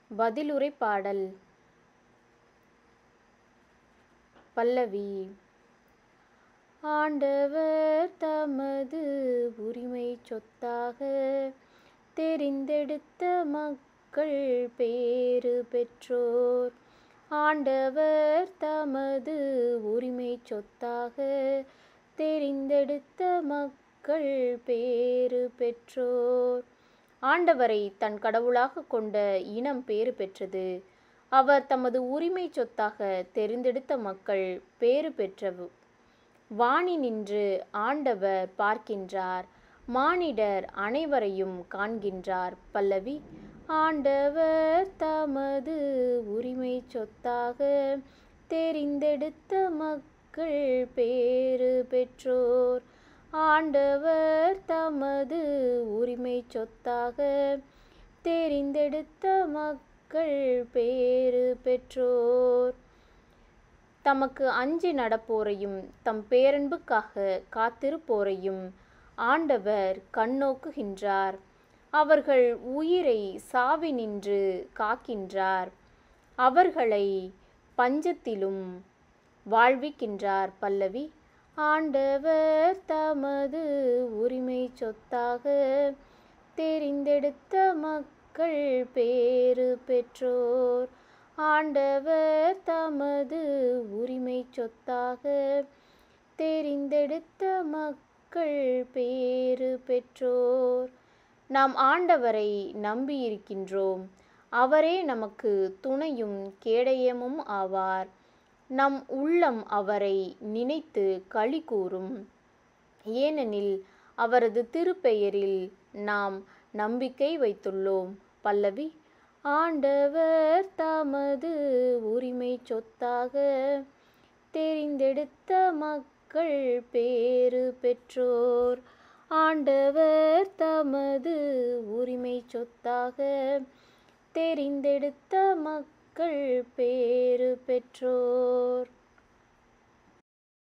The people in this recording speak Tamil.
பதிலுரை பாடல் பல்லவி ஆண்டவர் தமது உரிமை சொத்தாக தெரிந்தெடுத்த மக்கள் பேறு பெற்றோர் ஆண்டவர் தமது உரிமை சொத்தாக தெரிந்தெடுத்த மக்கள் பேறு பெற்றோர் ஆண்டவரை தன் கடவுளாக கொண்ட இனம் பேறு பெற்றது அவர் தமது உரிமை சொத்தாக தெரிந்தெடுத்த மக்கள் பேறு பெற்றவு வாணி நின்று ஆண்டவர் பார்க்கின்றார் மானிடர் அனைவரையும் காண்கின்றார் பல்லவி ஆண்டவர் தமது உரிமை சொத்தாக தெரிந்தெடுத்த மக்கள் பேறு பெற்றோர் ஆண்டவர் தமது உரிமை சொத்தாக தெரிந்தெடுத்த மக்கள் பேறு பெற்றோர் தமக்கு அஞ்சி நடப்போரையும் தம் பேரன்புக்காக காத்திருப்போரையும் ஆண்டவர் கண்ணோக்குகின்றார் அவர்கள் உயிரை சாவினின்று காக்கின்றார் அவர்களை பஞ்சத்திலும் வாழ்விக்கின்றார் பல்லவி ஆண்டவர் தமது உரிமை சொத்தாக தெரிந்தெடுத்த மக்கள் பேறு பெற்றோர் ஆண்டவர் தமது உரிமை சொத்தாக தெரிந்தெடுத்த மக்கள் பேறு பெற்றோர் நாம் ஆண்டவரை நம்பியிருக்கின்றோம் அவரே நமக்கு துணையும் கேடயமும் ஆவார் நம் உள்ளம் அவரை நினைத்து களி கூறும் ஏனெனில் அவரது திருப்பெயரில் நாம் நம்பிக்கை வைத்துள்ளோம் பல்லவி ஆண்டவர் தமது உரிமை சொத்தாக தெரிந்தெடுத்த மக்கள் பேறு பெற்றோர் ஆண்டவர் தமது உரிமை சொத்தாக தெரிந்தெடுத்த மக்கள் பேறு பெற்றோர்